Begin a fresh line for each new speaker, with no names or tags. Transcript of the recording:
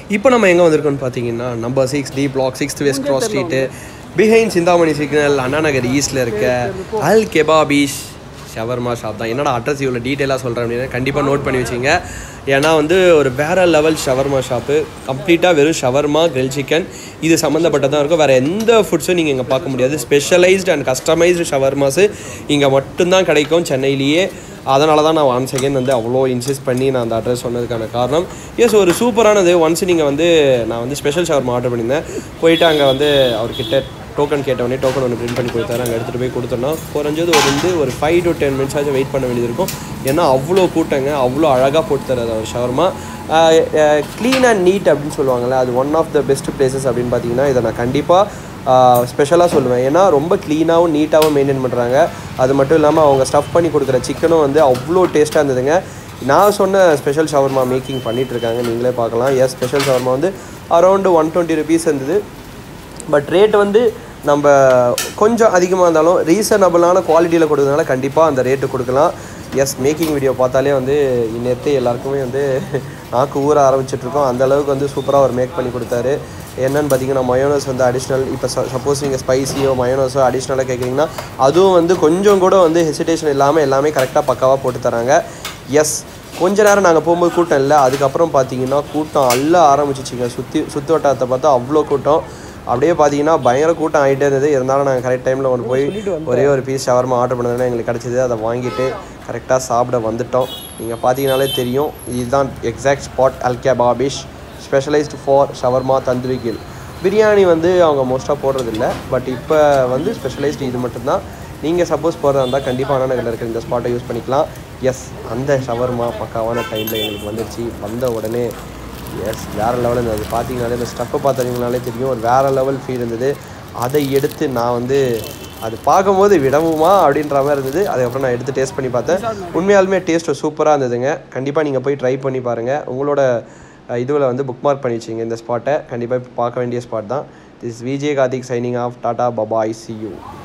இப்போ நம்ம எங்கே வந்திருக்கோம்னு பார்த்தீங்கன்னா number six T block sixth west cross street behind Chintamani signal Anna Nagar ஈஸ்டில் இருக்க அல் கெபாபீஷ் ஷவர்மா ஷாப் தான் என்னடா அட்ரஸ் இவ்வளோ டீட்டெயிலாக சொல்கிறேன் அப்படின்னா கண்டிப்பாக நோட் பண்ணி வச்சிங்க ஏன்னா வந்து ஒரு வேற லெவல் ஷவர்மா ஷாப்பு கம்ப்ளீட்டாக வெறும் ஷவர்மா கிரில் சிக்கன் இது சம்மந்தப்பட்டதான் இருக்கும் வேறு எந்த ஃபுட்ஸும் நீங்கள் இங்கே பார்க்க முடியாது ஸ்பெஷலைஸ்டு அண்ட் கஸ்டமைஸ்டு ஷவர்மாஸு இங்கே மட்டும்தான் கிடைக்கும் சென்னையிலேயே அதனால தான் நான் ஒன்ஸ் அகேன் வந்து அவ்வளோ இன்சிஸ்ட் பண்ணி நான் அந்த அட்ரஸ் சொன்னதுக்கான காரணம் எஸ் ஒரு சூப்பரானது ஒன்ஸ் நீங்கள் வந்து நான் வந்து ஸ்பெஷல் ஷவர்மா ஆர்டர் பண்ணியிருந்தேன் போயிட்டு அங்கே வந்து அவர்கிட்ட டோக்கன் கேட்டவொடனே டோக்கன் ஒன்று பிரிண்ட் பண்ணி கொடுத்தாரு அங்கே எடுத்துகிட்டு போய் கொடுத்தோன்னா குறைஞ்சது ஒரு வந்து ஒரு ஃபைவ் டு டென் மினிட்ஸ் ஆச்சும் வெயிட் பண்ண வேண்டியது இருக்கும் ஏன்னா அவ்வளோ கூட்டங்க அவ்வளோ அழகாக போட்டு தராது அவர் ஷவர்மா க்ளீன் அண்ட் நீட் அப்படின்னு சொல்லுவாங்கள்ல அது one of the best places அப்படின்னு பார்த்தீங்கன்னா இதை நான் கண்டிப்பாக ஸ்பெஷலாக சொல்லுவேன் ஏன்னா ரொம்ப க்ளீனாகவும் நீட்டாகவும் மெயின்டைன் பண்ணுறாங்க அது மட்டும் இல்லாமல் அவங்க ஸ்டஃப் பண்ணி கொடுக்குற சிக்கனும் வந்து அவ்வளோ டேஸ்ட்டாக இருந்ததுங்க நான் சொன்ன ஸ்பெஷல் ஷவர்மா மேக்கிங் பண்ணிட்டு இருக்காங்க நீங்களே பார்க்கலாம் எஸ் ஸ்பெஷல் ஷவர்மா வந்து அரௌண்டு ஒன் டுவெண்ட்டி ருபீஸ் இருந்தது பட் ரேட் வந்து நம்ம கொஞ்சம் அதிகமாக இருந்தாலும் ரீசனபிளான குவாலிட்டியில் கொடுக்கறதுனால கண்டிப்பாக அந்த ரேட்டு கொடுக்கலாம் எஸ் மேக்கிங் வீடியோ பார்த்தாலே வந்து நேற்று எல்லாருக்குமே வந்து நாக்கு ஊற ஆரம்பிச்சிட்ருக்கோம் அந்த அளவுக்கு வந்து சூப்பராக அவர் மேக் பண்ணி கொடுத்தாரு என்னன்னு பார்த்தீங்கன்னா மயோனஸ் வந்து அடிஷ்னல் இப்போ சப்போஸ் நீங்கள் ஸ்பைசியோ மயோனஸோ அடிஷ்னலாக கேட்குறீங்கன்னா அதுவும் வந்து கொஞ்சம் கூட வந்து ஹெசிடேஷன் இல்லாமல் எல்லாமே கரெக்டாக பக்காவாக போட்டு தராங்க எஸ் கொஞ்ச நேரம் நாங்கள் போகும்போது கூட்டம் இல்லை அதுக்கப்புறம் பார்த்தீங்கன்னா கூட்டம் அள்ள ஆரம்பிச்சிச்சிங்க சுற்றி சுற்று வட்டாரத்தை பார்த்தா அவ்வளோ கூட்டம் அப்படியே பார்த்தீங்கன்னா பயங்கர கூட்டம் ஆகிட்டே இருந்தது இருந்தாலும் நாங்கள் கரெக்ட் டைமில் கொண்டு போய் ஒரே ஒரு பீஸ் ஷவர்மா ஆர்டர் பண்ணதுனா எங்களுக்கு கிடச்சிது அதை வாங்கிட்டு கரெக்டாக சாப்பிட வந்துட்டோம் நீங்கள் பார்த்தீங்கனாலே தெரியும் இதுதான் எக்ஸாக்ட் ஸ்பாட் அல்கே பாபிஷ் ஸ்பெஷலைஸ்டு ஃபார் ஷவர்மா தந்தூரி கில் பிரியாணி வந்து அவங்க மோஸ்ட்டாக போடுறதில்ல பட் இப்போ வந்து ஸ்பெஷலைஸ்டு இது மட்டும்தான் நீங்கள் சப்போஸ் போகிறதா இருந்தால் கண்டிப்பாக அண்ணா நகரில் இருக்கிற இந்த ஸ்பாட்டை யூஸ் பண்ணிக்கலாம் எஸ் அந்த ஷவர்மா பக்காவான டைமில் எங்களுக்கு வந்துடுச்சு வந்த உடனே எஸ் வேறு லெவலில் இருந்தது அது பார்த்தீங்கனாலே இந்த ஸ்டஃப்பை பார்த்தீங்கனாலே தெரியும் ஒரு வேறு லெவல் ஃபீல் இருந்தது அதை எடுத்து நான் வந்து அது பார்க்கும்போது விடவுமா அப்படின்ற மாதிரி இருந்தது அதுக்கப்புறம் நான் எடுத்து டேஸ்ட் பண்ணி பார்த்தேன் உண்மையாலுமே டேஸ்ட் சூப்பராக இருந்ததுங்க கண்டிப்பாக நீங்கள் போய் ட்ரை பண்ணி பாருங்கள் உங்களோட இதுவில் வந்து புக் மார்க் பண்ணி வச்சிங்க இந்த ஸ்பாட்டை கண்டிப்பாக இப்போ பார்க்க வேண்டிய ஸ்பாட் தான் this Vijay Karthik signing off டாடா பபாய் சி யூ